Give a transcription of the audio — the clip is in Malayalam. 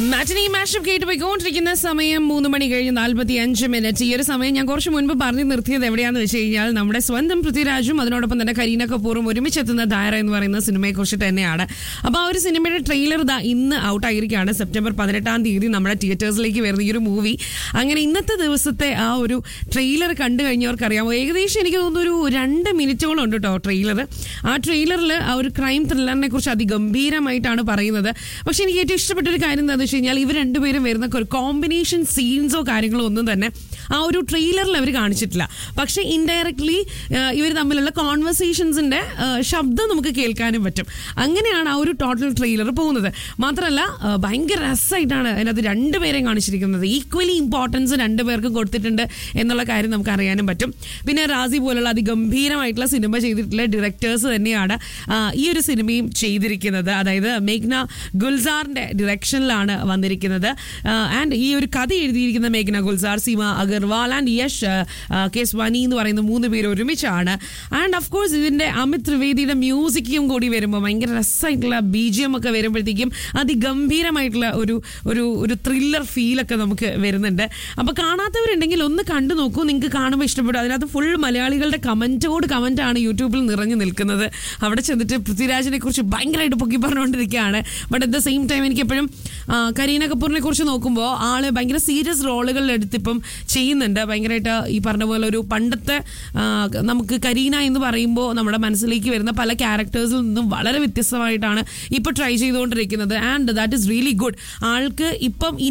മാറ്റിനി മാഷപ്പ് കേട്ട് പോയിക്കൊണ്ടിരിക്കുന്ന സമയം മൂന്ന് മണി കഴിഞ്ഞ് നാൽപ്പത്തി അഞ്ച് മിനിറ്റ് ഈ ഒരു സമയം ഞാൻ കുറച്ച് മുൻപ് പറഞ്ഞു നിർത്തിയത് എവിടെയാന്ന് വെച്ച് കഴിഞ്ഞാൽ നമ്മുടെ സ്വന്തം പൃഥ്വിരാജും അതിനോടൊപ്പം തന്നെ കരീന കപൂറും ഒരുമിച്ചെത്തുന്ന ധാര എന്ന് പറയുന്ന സിനിമയെ കുറിച്ച് തന്നെയാണ് അപ്പോൾ ആ ഒരു സിനിമയുടെ ട്രെയിലർ ദാ ഇന്ന് ഔട്ട് ആയിരിക്കുകയാണ് സെപ്റ്റംബർ പതിനെട്ടാം തീയതി നമ്മുടെ തിയേറ്റേഴ്സിലേക്ക് വരുന്ന ഈ ഒരു മൂവി അങ്ങനെ ഇന്നത്തെ ദിവസത്തെ ആ ഒരു ട്രെയിലർ കണ്ടു കഴിഞ്ഞവർക്ക് അറിയാമോ ഏകദേശം എനിക്ക് തോന്നുന്നു ഒരു രണ്ട് മിനിറ്റോളം ഉണ്ട് കേട്ടോ ട്രെയിലർ ആ ട്രെയിലറിൽ ആ ഒരു ക്രൈം ത്രില്ലറിനെ കുറിച്ച് അതിഗംഭീരമായിട്ടാണ് പറയുന്നത് പക്ഷെ എനിക്ക് ഏറ്റവും ഇഷ്ടപ്പെട്ട ഒരു കാര്യം എന്താണെന്ന് വെച്ച് കഴിഞ്ഞാൽ ഇവർ രണ്ടുപേരും വരുന്ന ഒരു കോമ്പിനേഷൻ സീൻസോ കാര്യങ്ങളോ ഒന്നും തന്നെ ആ ഒരു ട്രെയിലറിൽ അവർ കാണിച്ചിട്ടില്ല പക്ഷെ ഇൻഡയറക്ട്ലി ഇവർ തമ്മിലുള്ള കോൺവെർസേഷൻസിന്റെ ശബ്ദം നമുക്ക് കേൾക്കാനും പറ്റും അങ്ങനെയാണ് ആ ഒരു ടോട്ടൽ ട്രെയിലർ പോകുന്നത് മാത്രമല്ല ആ, ഭയങ്കര രസമായിട്ടാണ് അതിനകത്ത് രണ്ടുപേരെയും കാണിച്ചിരിക്കുന്നത് ഈക്വലി ഇമ്പോർട്ടൻസ് രണ്ടുപേർക്കും കൊടുത്തിട്ടുണ്ട് എന്നുള്ള കാര്യം നമുക്ക് അറിയാനും പറ്റും പിന്നെ റാസി പോലുള്ള അതിഗംഭീരമായിട്ടുള്ള സിനിമ ചെയ്തിട്ടുള്ള ഡയറക്ടേഴ്സ് തന്നെയാണ് ആ, ഈ ഒരു സിനിമയും ചെയ്തിരിക്കുന്നത് അതായത് മേഘ്ന ഗുൽസാറിന്റെ ഡിറക്ഷനിലാണ് വന്നിരിക്കുന്നത് ആൻഡ് ഈ ഒരു കഥ എഴുതിയിരിക്കുന്ന മേഘ്ന ഗുൽസാർ സീമ അഗർവാൾ ആൻഡ് യശ് ആ, കെ സ്വാനി എന്ന് പറയുന്ന മൂന്ന് പേര് ഒരുമിച്ചാണ് ആൻഡ് ഓഫ് കോഴ്സ് ഇതിന്റെ അമിത് ത്രിവേദിയുടെ മ്യൂസിക്കും കൂടി വരുമ്പോൾ ഭയങ്കര രസമായിട്ടുള്ള ബി ജി എം ഒക്കെ വരുമ്പോഴത്തേക്കും അതിഗംഭീരമായിട്ടുള്ള ഒരു ഒരു ഒരു ത്രില്ലർ ഫീലൊക്കെ നമുക്ക് വരുന്നുണ്ട് അപ്പോൾ കാണാത്തവരുണ്ടെങ്കിൽ ഒന്ന് കണ്ടു നോക്കൂ നിങ്ങൾക്ക് കാണുമ്പോൾ ഇഷ്ടപ്പെടും അതിനകത്ത് ഫുൾ മലയാളികളുടെ കമൻറ്റോട് കമൻറ്റാണ് യൂട്യൂബിൽ നിറഞ്ഞു നിൽക്കുന്നത് അവിടെ ചെന്നിട്ട് പൃഥ്വിരാജിനെ കുറിച്ച് ഭയങ്കരമായിട്ട് പൊക്കി പറഞ്ഞുകൊണ്ടിരിക്കുകയാണ് but at the same time എനിക്ക് എപ്പോഴും കരീന കപൂറിനെ കുറിച്ച് നോക്കുമ്പോൾ ആള് ഭയങ്കര സീരിയസ് റോളുകൾ എടുത്തിപ്പം ചെയ്യുന്നുണ്ട് ഭയങ്കരമായിട്ട് ഈ പറഞ്ഞ പോലെ ഒരു പണ്ടത്തെ ആ, നമുക്ക് കരീന എന്ന് പറയുമ്പോൾ നമ്മുടെ മനസ്സിലേക്ക് വരുന്ന പല ക്യാരക്ടേഴ്സിൽ നിന്നും വളരെ വ്യത്യസ്തമായിട്ടാണ് ഇപ്പോൾ ട്രൈ ചെയ്തുകൊണ്ടിരിക്കുന്നത് and that is really good ആൾക്ക് ഇപ്പം